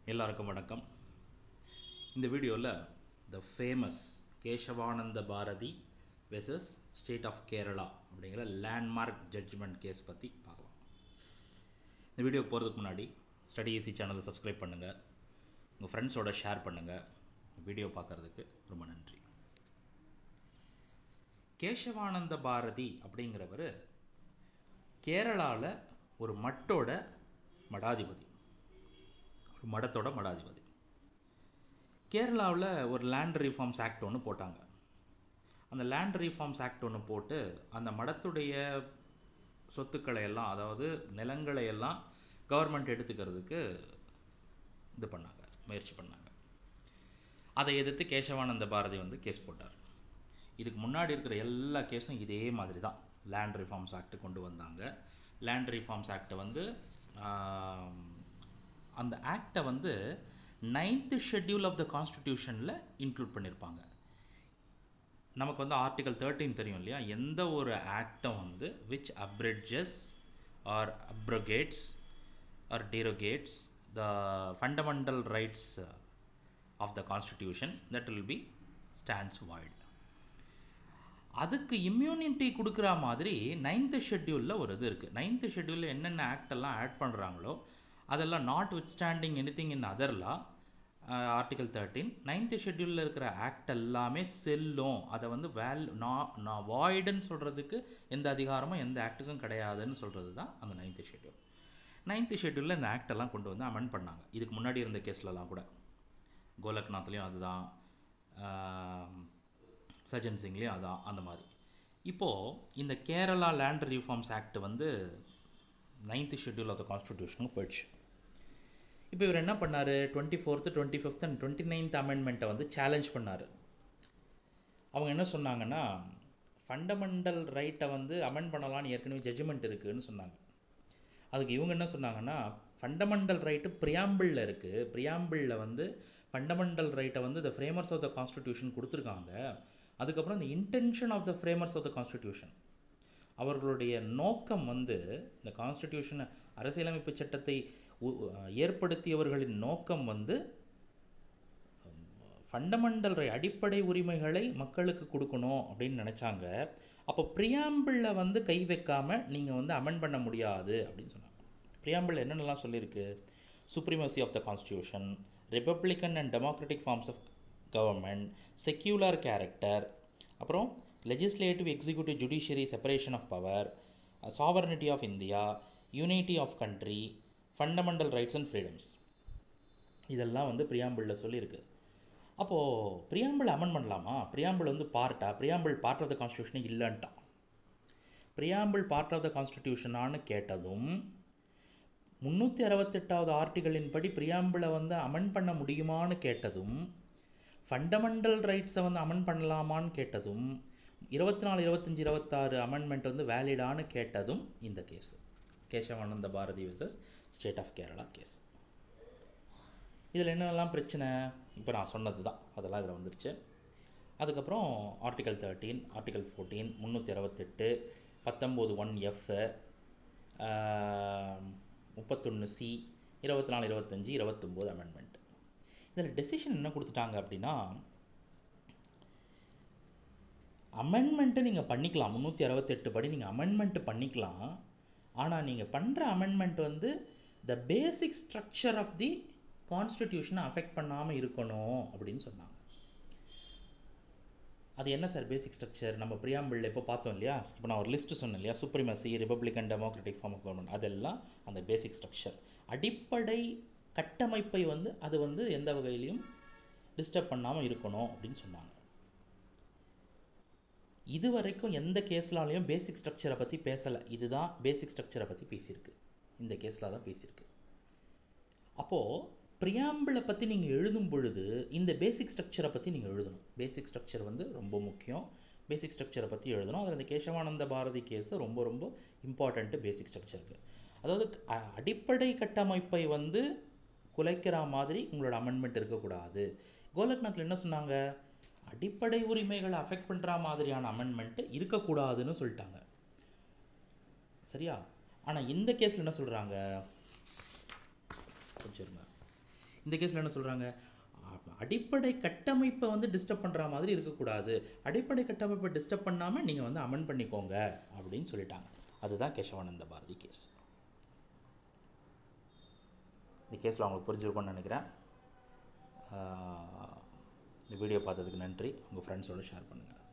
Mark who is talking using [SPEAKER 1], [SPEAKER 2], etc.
[SPEAKER 1] எல்லாருக்கும் வணக்கம் இந்த வீடியோவில் the famous Kesavananda Bharati versus state of Kerala அப்படிங்கிற லேண்ட்மார்க் ஜட்ஜ்மெண்ட் கேஸ் பற்றி பார்க்கலாம் இந்த வீடியோக்கு போகிறதுக்கு முன்னாடி ஸ்டடி ஈஸி சேனலை சப்ஸ்கிரைப் பண்ணுங்கள் உங்கள் ஃப்ரெண்ட்ஸோட ஷேர் பண்ணுங்கள் வீடியோ பார்க்குறதுக்கு ரொம்ப நன்றி கேசவானந்த பாரதி அப்படிங்கிறவர் கேரளாவில் ஒரு மட்டோட மடாதிபதி ஒரு மடத்தோட மடாதிபதி கேரளாவில் ஒரு லேண்ட் ரீஃபார்ம்ஸ் ஆக்ட் ஒன்று போட்டாங்க அந்த லேண்ட் ரீஃபார்ம்ஸ் ஆக்ட் ஒன்று போட்டு அந்த மடத்துடைய சொத்துக்களை எல்லாம் அதாவது நிலங்களை எல்லாம் கவர்மெண்ட் எடுத்துக்கிறதுக்கு இது பண்ணாங்க முயற்சி பண்ணாங்க அதை எதிர்த்து கேசவானந்த பாரதி வந்து கேஸ் போட்டார் இதுக்கு முன்னாடி இருக்கிற எல்லா கேஸும் இதே மாதிரி தான் லேண்ட் ரிஃபார்ம்ஸ் ஆக்ட் கொண்டு வந்தாங்க லேண்ட் ரிஃபார்ம்ஸ் ஆக்டை வந்து ஆம், அந்த ஆக்டை வந்து நைன்த்து ஷெட்யூல் ஆஃப் த கான்ஸ்டிடியூஷனில் இன்க்ளூட் பண்ணியிருப்பாங்க நமக்கு வந்து ஆர்டிகல் தேர்ட்டீன் தெரியும் இல்லையா எந்த ஒரு ஆக்டும் வந்து which abridges or abrogates or derogates the fundamental rights of the constitution that will be stands void அதுக்கு இம்யூனிட்டி கொடுக்குற மாதிரி நைன்த்து ஷெட்யூலில் ஒரு இது இருக்குது நைன்த்து ஷெட்யூலில் என்னென்ன ஆக்ட் எல்லாம் ஆட் பண்ணுறாங்களோ அதெல்லாம் notwithstanding anything in other law article thirteen ninth ஷெட்யூலில் இருக்கிற ஆக்ட் எல்லாமே செல்லும் அதை வந்து வேல் நான் வாய்டுன்னு சொல்கிறதுக்கு எந்த அதிகாரமும் எந்த ஆக்ட்டுக்கும் கிடையாதுன்னு சொல்கிறது தான் அந்த நைன்த்து ஷெட்யூல் நைன்த்து ஷெட்யூலில் இந்த ஆக்ட் எல்லாம் கொண்டு வந்து அமெண்ட் பண்ணாங்க இதுக்கு முன்னாடி இருந்த கேஸ்லலாம் கூட கோலக்நாத்லேயும் அதுதான் ஆம், சஜன் சிங்லேயும் அதான் அந்த மாதிரி இப்போது இந்த கேரளா லேண்ட் ரிஃபார்ம்ஸ் ஆக்ட் வந்து நைன்த்து ஷெட்யூல் ஆஃப் த கான்ஸ்டிடியூஷனுக்கு போயிடுச்சு இப்போ இவர் என்ன பண்ணார் twenty fourth twenty fifth and twenty ninth அமெண்ட்மெண்ட்டை வந்து சேலஞ்ச் பண்ணார் அவங்க என்ன சொன்னாங்கன்னா ஃபண்டமெண்டல் ரைட்டை வந்து அமெண்ட் பண்ணலாம்னு ஏற்கனவே ஜட்ஜ்மெண்ட் இருக்குன்னு சொன்னாங்க அதுக்கு இவங்க என்ன சொன்னாங்கன்னா ஃபண்டமெண்டல் ரைட்டு ப்ரியாம்பிளில் இருக்குது ப்ரியாம்பிளில் வந்து ஃபண்டமெண்டல் ரைட்டை வந்து த ஃப்ரேமர்ஸ் ஆஃப் த கான்ஸ்டிடியூஷன் கொடுத்துருக்காங்க அதுக்கப்புறம் இந்த intention of the framers of the constitution அவர்களுடைய நோக்கம் வந்து இந்த கான்ஸ்டிடியூஷன் அரசியலமைப்பு சட்டத்தை உ- ஏற்படுத்தியவர்களின் நோக்கம் வந்து ஃபண்டமெண்டல் அடிப்படை உரிமைகளை மக்களுக்கு கொடுக்கணும் அப்படின்னு நினச்சாங்க அப்போ ப்ரியாம்பிளில் வந்து கை வைக்காமல் நீங்கள் வந்து அமெண்ட் பண்ண முடியாது அப்படின்னு சொன்னாங்க ப்ரியாம்பிள் என்னென்னலாம் சொல்லியிருக்கு supremacy of the constitution republican and democratic forms of government secular character அப்புறம் legislative executive judiciary separation of power sovereignty of India unity of country fundamental rights and freedoms இதெல்லாம் வந்து ப்ரியாம்பிளில் சொல்லியிருக்கு அப்போது ப்ரியாம்பிள் அமெண்ட் பண்ணலாமா preamble வந்து பார்ட்டா preamble part of the கான்ஸ்டியூஷனே இல்லைன்ட்டான் ப்ரியாம்பிள் பார்ட் ஆஃப் த கான்ஸ்டிடியூஷனான்னு கேட்டதும் முந்நூற்றி அறுபத்தெட்டாவது ஆர்டிகளின் படி ப்ரியாம்பிளை வந்து அமெண்ட் பண்ண முடியுமான்னு கேட்டதும் ஃபண்டமெண்டல் ரைட்ஸை வந்து அமெண்ட் பண்ணலாமான்னு கேட்டதும் இருபத்தி நாலு இருபத்தஞ்சி இருபத்தாறு அமெண்ட்மெண்ட் வந்து வேலிடான்னு கேட்டதும் இந்த case Kesavananda Bharati versus state of Kerala case இதில் என்னென்னலாம் பிரச்சனை இப்போ நான் சொன்னது தான் அதெல்லாம் இதில் வந்துருச்சு அதுக்கப்புறம் ஆர்டிகல் தேர்ட்டீன் ஆர்டிகல் ஃபோர்டீன் முந்நூற்றி அறுபத்தெட்டு பத்தொம்போது ஒன் எஃப் முப்பத்தொன்று சி இருபத்தி நாலு இருபத்தஞ்சி இருபத்தொம்போது அமெண்ட்மெண்ட் இதில் டெசிஷன் என்ன கொடுத்துட்டாங்க அப்படின்னா அமெண்ட்மெண்ட்டை நீங்கள் பண்ணிக்கலாம் முந்நூற்றி அறுபத்தெட்டு படி நீங்கள் அமெண்ட்மெண்ட் பண்ணிக்கலாம் ஆனால் நீங்கள் பண்ணுற அமெண்ட்மெண்ட் வந்து the basic structure of the கான்ஸ்டிடியூஷனை அஃபெக்ட் பண்ணாமல் இருக்கணும் அப்படின்னு சொன்னாங்க அது என்ன சார் பேசிக் ஸ்ட்ரக்சர் நம்ம ப்ரியாம்பிளில் இப்போ பார்த்தோம் இல்லையா இப்போ நான் ஒரு லிஸ்ட் சொன்னேன் இல்லையா supremacy republican democratic form of government அதெல்லாம் அந்த பேசிக் ஸ்ட்ரக்சர் அடிப்படை கட்டமைப்பை வந்து அது வந்து எந்த வகையிலையும் டிஸ்டர்ப் பண்ணாமல் இருக்கணும் அப்படின்னு சொன்னாங்க இது வரைக்கும் எந்த கேஸ்லாலையும் பேசிக் ஸ்ட்ரக்சரை பற்றி பேசலை இதுதான் பேசிக் ஸ்ட்ரக்சரை பற்றி பேசியிருக்கு இந்த கேஸில் தான் பேசியிருக்கு அப்போது ப்ரியாம்பிளை பற்றி நீங்கள் எழுதும் பொழுது இந்த பேசிக் ஸ்ட்ரக்சரை பற்றி நீங்கள் எழுதணும் பேசிக் ஸ்ட்ரக்சர் வந்து ரொம்ப முக்கியம் பேசிக் ஸ்ட்ரக்சரை பற்றி எழுதணும் அதில் இந்த கேசவானந்த பாரதி கேஸ் ரொம்ப ரொம்ப இம்பார்ட்டண்ட்டு பேசிக் ஸ்ட்ரக்சருக்கு அதாவது அ- அடிப்படை கட்டமைப்பை வந்து குலைக்கிற மாதிரி உங்களோட அமெண்ட்மெண்ட் இருக்கக்கூடாது கோலக்நாத்தில் என்ன சொன்னாங்க அடிப்படை உரிமைகளை அஃபெக்ட் பண்ணுற மாதிரியான அமெண்ட்மெண்ட்டு இருக்கக்கூடாதுன்னு சொல்லிட்டாங்க சரியா ஆனால் இந்த கேஸில் என்ன சொல்கிறாங்க கொஞ்சம் இருங்க. இந்த கேஸில் என்ன சொல்கிறாங்க அடிப்படை கட்டமைப்பை வந்து டிஸ்டர்ப் பண்ணுற மாதிரி இருக்கக்கூடாது அடிப்படை கட்டமைப்பை டிஸ்டர்ப் பண்ணாமல் நீங்கள் வந்து அமெண்ட் பண்ணிக்கோங்க அப்படின்னு சொல்லிட்டாங்க அதுதான் கேசவானந்த பாரதி கேஸ் இந்த கேஸில் அவங்களுக்கு புரிஞ்சிருக்கும்னு நினைக்கிறேன் ஆஹ் இந்த வீடியோ பார்த்ததுக்கு நன்றி உங்கள் ஃப்ரெண்ட்ஸோட ஷேர் பண்ணுங்கள்